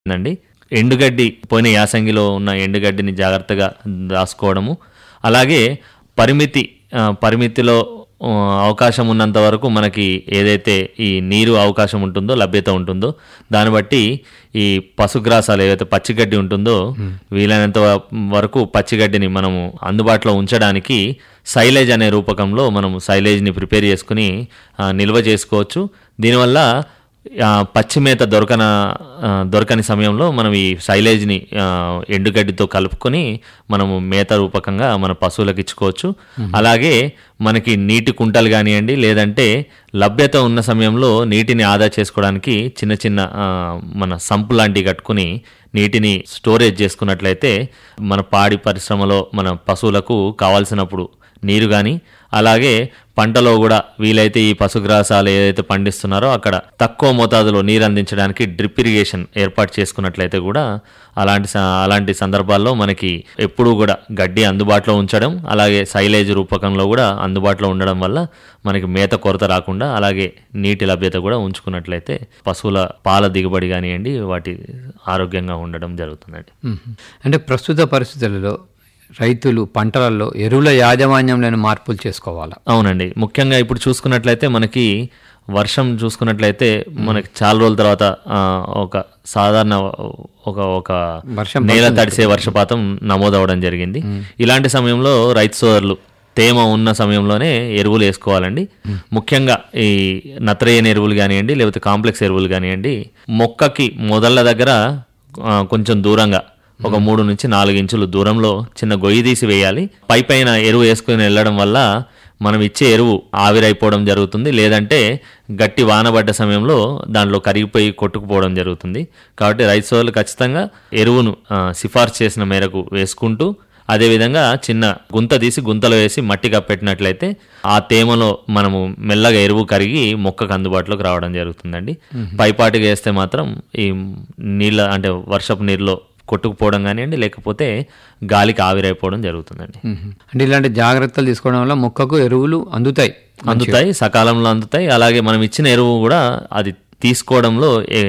అండి ఎండుగడ్డి పోయిన యాసంగిలో ఉన్న ఎండుగడ్డిని జాగ్రత్తగా దాచుకోవడము అలాగే పరిమితి ఆ, పరిమితిలో ఆ, అవకాశం ఉన్నంత వరకు మనకి ఏదైతే ఈ నీరు అవకాశం ఉంటుందో లభ్యత ఉంటుందో దాన్ని బట్టి ఈ పశుగ్రాసాలు ఏదైతే పచ్చిగడ్డి ఉంటుందో వీలైనంత వ- వరకు పచ్చిగడ్డిని మనము అందుబాటులో ఉంచడానికి సైలేజ్ అనే రూపకంలో మనము సైలేజ్ని ప్రిపేర్ చేసుకుని ఆ, నిల్వ చేసుకోవచ్చు దీనివల్ల ఆ, పచ్చి మేత దొరకన ఆ, దొరకని సమయంలో మనం ఈ సైలేజ్ని ఆ, ఎండుగడ్డితో కలుపుకొని మనము మేత రూపకంగా మన పశువులకు ఇచ్చుకోవచ్చు అలాగే మనకి నీటి కుంటలు కానివ్వండి లేదంటే లభ్యత ఉన్న సమయంలో నీటిని ఆదా చేసుకోవడానికి చిన్న చిన్న ఆ, మన సంపు లాంటివి కట్టుకుని నీటిని స్టోరేజ్ చేసుకున్నట్లయితే మన పాడి పరిశ్రమలో మన పశువులకు కావాల్సినప్పుడు నీరు కానీ అలాగే పంటలో కూడా వీలైతే ఈ పశుగ్రాసాలు ఏదైతే పండిస్తున్నారో అక్కడ తక్కువ మోతాదులో నీరు అందించడానికి డ్రిప్ ఇరిగేషన్ ఏర్పాటు చేసుకున్నట్లయితే కూడా అలాంటి స- అలాంటి సందర్భాల్లో మనకి ఎప్పుడూ కూడా గడ్డి అందుబాటులో ఉంచడం అలాగే సైలేజ్ రూపకంలో కూడా అందుబాటులో ఉండడం వల్ల మనకి మేత కొరత రాకుండా అలాగే నీటి లభ్యత కూడా ఉంచుకున్నట్లయితే పశువుల పాల దిగుబడి కానివ్వండి వాటి ఆరోగ్యంగా ఉండడం జరుగుతుందండి మ్మ్. అంటే ప్రస్తుత పరిస్థితులలో రైతులు పంటలలో ఎరువుల యాజమాన్యంలోని మార్పులు చేసుకోవాలా అవునండి ముఖ్యంగా ఇప్పుడు చూసుకున్నట్లయితే మనకి వర్షం చూసుకున్నట్లయితే మనకి చాలా రోజుల తర్వాత ఆ, ఒక సాధారణ ఒక ఒక వర్షం నేల తడిసే వర్షపాతం నమోదవడం జరిగింది ఇలాంటి సమయంలో రైతు సోదరులు తేమ ఉన్న సమయంలోనే ఎరువులు వేసుకోవాలండి ముఖ్యంగా ఈ నత్రయని ఎరువులు కానివ్వండి లేకపోతే కాంప్లెక్స్ ఎరువులు కానివ్వండి మొక్కకి మొదళ్ళ దగ్గర ఆ, కొంచెం దూరంగా ఒక మూడు నుంచి నాలుగు ఇంచులు దూరంలో చిన్న గొయ్యి తీసి వేయాలి పై పైన ఎరువు వేసుకుని వెళ్ళడం వల్ల మనం ఇచ్చే ఎరువు ఆవిరైపోవడం జరుగుతుంది లేదంటే గట్టి వానబడ్డ సమయంలో దాంట్లో కరిగిపోయి కొట్టుకుపోవడం జరుగుతుంది కాబట్టి రైతు సోదరులు ఖచ్చితంగా ఎరువును ఆ, సిఫార్సు చేసిన మేరకు వేసుకుంటూ అదేవిధంగా చిన్న గుంత తీసి గుంతలో వేసి మట్టి కప్పెట్టినట్లయితే ఆ తేమలో మనము మెల్లగా ఎరువు కరిగి మొక్కకు అందుబాటులోకి రావడం జరుగుతుందండి పైపాటిగా వేస్తే మాత్రం ఈ నీళ్ళ అంటే వర్షపు నీరులో కొట్టుకుపోవడం కానివ్వండి లేకపోతే గాలికి ఆవిరైపోవడం జరుగుతుందండి మ్మ్. అంటే ఇలాంటి జాగ్రత్తలు తీసుకోవడం వల్ల మొక్కకు ఎరువులు అందుతాయి అందుతాయి సకాలంలో అందుతాయి అలాగే మనం ఇచ్చిన ఎరువు కూడా అది తీసుకోవడంలో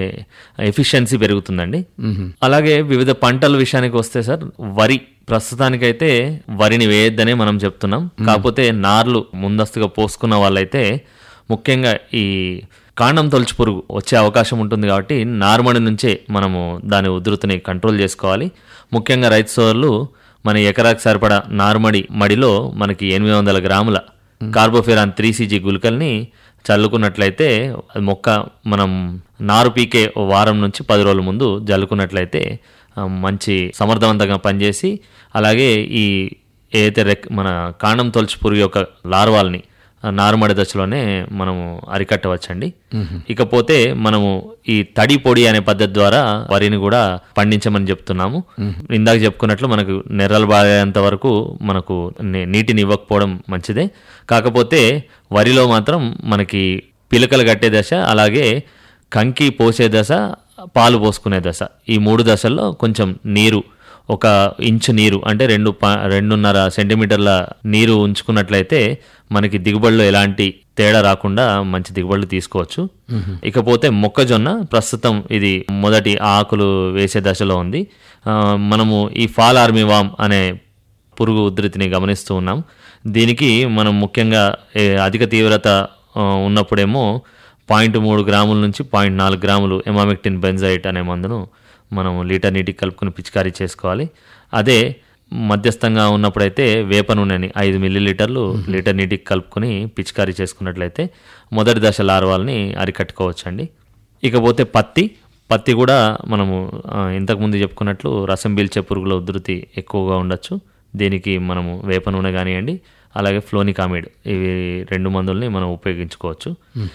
ఎఫిషియన్సీ పెరుగుతుందండి అలాగే వివిధ పంటల విషయానికి వస్తే సార్ వరి ప్రస్తుతానికైతే వరిని వేయొద్దనే మనం చెప్తున్నాం కాకపోతే నార్లు ముందస్తుగా పోసుకున్న వాళ్ళైతే ముఖ్యంగా ఈ కాండం తొలచి పురుగు వచ్చే అవకాశం ఉంటుంది కాబట్టి నార్మడి నుంచే మనము దాని ఉధృతిని కంట్రోల్ చేసుకోవాలి ముఖ్యంగా రైతు సోదరులు మన ఎకరాకి సరిపడా నార్మడి మడిలో మనకి ఎనిమిది వందల గ్రాముల కార్బోఫెరాన్ త్రీ సీజీ గుళికల్ని చల్లుకున్నట్లయితే అది మొక్క మనం నారు పీకే ఓ వారం నుంచి పది రోజుల ముందు జల్లుకున్నట్లయితే ఆ, మంచి సమర్థవంతంగా పనిచేసి అలాగే ఈ ఏదైతే రెక్ మన కాండం తొలచి పురుగు యొక్క లార్వాల్ని ఆ, నారుమడి దశలోనే మనము అరికట్టవచ్చండి ఇకపోతే మనము ఈ తడి పొడి అనే పద్ధతి ద్వారా వరిని కూడా పండించమని చెప్తున్నాము ఇందాక చెప్పుకున్నట్లు మనకు నెర్రలు బాగేంత వరకు మనకు ని- నీటిని ఇవ్వకపోవడం మంచిదే కాకపోతే వరిలో మాత్రం మనకి పిలకలు కట్టే దశ అలాగే కంకి పోసే దశ పాలు పోసుకునే దశ ఈ మూడు దశల్లో కొంచెం నీరు ఒక ఇంచు నీరు అంటే రెండు ప- రెండున్నర సెంటీమీటర్ల నీరు ఉంచుకున్నట్లయితే మనకి దిగుబడిలో ఎలాంటి తేడా రాకుండా మంచి దిగుబడులు తీసుకోవచ్చు ఇకపోతే మొక్కజొన్న ప్రస్తుతం ఇది మొదటి ఆకులు వేసే దశలో ఉంది ఆ, మనము ఈ ఫాల్ ఆర్మీ వామ్ అనే పురుగు ఉధృతిని గమనిస్తూ ఉన్నాం దీనికి మనం ముఖ్యంగా ఏ, అధిక తీవ్రత ఆ, ఉన్నప్పుడేమో పాయింట్ మూడు గ్రాముల నుంచి పాయింట్ నాలుగు గ్రాములు ఎమామెక్టిన్ బెంజైట్ అనే మందును మనం లీటర్ నీటికి కలుపుకుని పిచికారీ చేసుకోవాలి అదే మధ్యస్థంగా ఉన్నప్పుడైతే వేప నూనెని ఐదు మిల్లీలీటర్లు లీటర్ నీటికి కలుపుకొని పిచికారీ చేసుకున్నట్లయితే మొదటి దశ లార్వాల్ని అరికట్టుకోవచ్చండి ఇకపోతే పత్తి పత్తి కూడా మనము ఆ, ఇంతకుముందు చెప్పుకున్నట్లు రసం పీల్చే పురుగుల ఉధృతి ఎక్కువగా ఉండొచ్చు దీనికి మనము వేప నూనె కానివ్వండి అలాగే ఫ్లోనికామిడ్ ఇవి రెండు మందుల్ని మనం ఉపయోగించుకోవచ్చు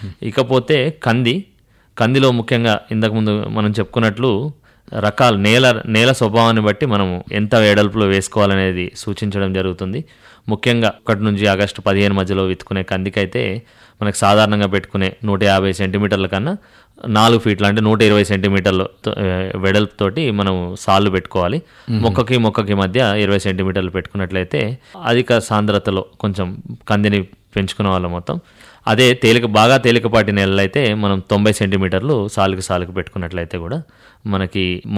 ఇకపోతే కంది కందిలో ముఖ్యంగా ఇంతకుముందు మనం చెప్పుకున్నట్లు రకాల నేల నేల స్వభావాన్ని బట్టి మనము ఎంత వెడల్పులో వేసుకోవాలనేది సూచించడం జరుగుతుంది ముఖ్యంగా ఒకటి నుంచి ఆగస్టు పదిహేను మధ్యలో విత్తుకునే కందికైతే మనకు సాధారణంగా పెట్టుకునే నూట యాభై సెంటీమీటర్ల కన్నా నాలుగు ఫీట్ల అంటే నూట ఇరవై సెంటీమీటర్ల తో- ఆ, వెడల్పుతోటి మనం సాళ్ళు పెట్టుకోవాలి మొక్కకి మొక్కకి మధ్య ఇరవై సెంటీమీటర్లు పెట్టుకున్నట్లయితే అధిక సాంద్రతలో కొంచెం కందిని పెంచుకునే వాళ్ళం మొత్తం అదే తేలిక బాగా తేలికపాటి నేలలు అయితే మనం తొంభై సెంటీమీటర్లు సాలుకి సాలుకు పెట్టుకున్నట్లయితే కూడా మనకి